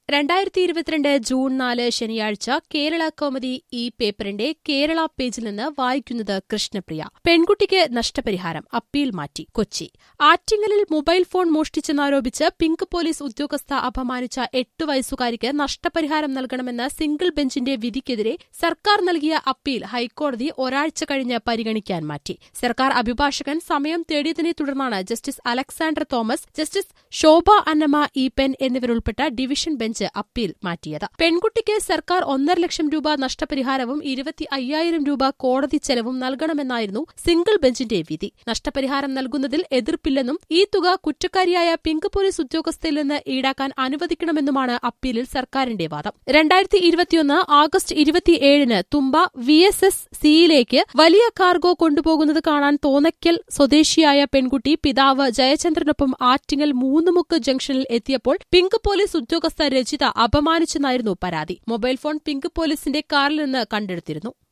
രണ്ടായിരത്തി ഇരുപത്തിരണ്ട് ജൂൺ നാല് ശനിയാഴ്ച കേരള കോമഡി ഈ പേപ്പറിന്റെ കേരള പേജിൽ നിന്ന് വായിക്കുന്നത് കൃഷ്ണപ്രിയ പെൺകുട്ടിക്ക് നഷ്ടപരിഹാരം അപ്പീൽ മാറ്റി കൊച്ചി ആറ്റിങ്ങലിൽ മൊബൈൽ ഫോൺ മോഷ്ടിച്ചെന്നാരോപിച്ച് പിങ്ക് പോലീസ് ഉദ്യോഗസ്ഥ അപമാനിച്ച എട്ട് വയസ്സുകാരിക്ക് നഷ്ടപരിഹാരം നൽകണമെന്ന സിംഗിൾ ബെഞ്ചിന്റെ വിധിക്കെതിരെ സർക്കാർ നൽകിയ അപ്പീൽ ഹൈക്കോടതി ഒരാഴ്ച കഴിഞ്ഞ് പരിഗണിക്കാൻ മാറ്റി സർക്കാർ അഭിഭാഷകൻ സമയം തേടിയതിനെ തുടർന്നാണ് justice Alexander Thomas justice Shobha Annamma Eapen എന്നിവരുൾപ്പെട്ട ഡിവിഷൻ ബെഞ്ച് അപ്പീൽ മാറ്റിയത് പെൺകുട്ടിക്ക് സർക്കാർ ഒന്നര ലക്ഷം രൂപ നഷ്ടപരിഹാരവും ഇരുപത്തി അയ്യായിരം രൂപ കോടതി ചെലവും നൽകണമെന്നായിരുന്നു സിംഗിൾ ബെഞ്ചിന്റെ വിധി നഷ്ടപരിഹാരം നൽകുന്നതിൽ എതിർപ്പില്ലെന്നും ഈ തുക കുറ്റക്കാരിയായ പിങ്ക് പോലീസ് ഉദ്യോഗസ്ഥയിൽ നിന്ന് ഈടാക്കാൻ അനുവദിക്കണമെന്നുമാണ് അപ്പീലിൽ സർക്കാരിന്റെ വാദം രണ്ടായിരത്തി ഇരുപത്തിയൊന്ന് ആഗസ്റ്റ് ഇരുപത്തിയേഴിന് തുമ്പ വി എസ് എസ് സിയിലേക്ക് വലിയ കാർഗോ കൊണ്ടുപോകുന്നത് കാണാൻ തോന്നയ്ക്കൽ സ്വദേശിയായ പെൺകുട്ടി പിതാവ് ജയചന്ദ്രനൊപ്പം ആറ്റിങ്ങൽ മൂന്നുമുക്ക് ജംഗ്ഷനിൽ എത്തിയപ്പോൾ പിങ്ക് പോലീസ് ഉദ്യോഗസ്ഥ രജിത അപമാനിച്ചെന്നായിരുന്നു പരാതി മൊബൈൽ ഫോൺ പിങ്ക് പോലീസിന്റെ കാറിൽ നിന്ന് കണ്ടെടുത്തിരുന്നു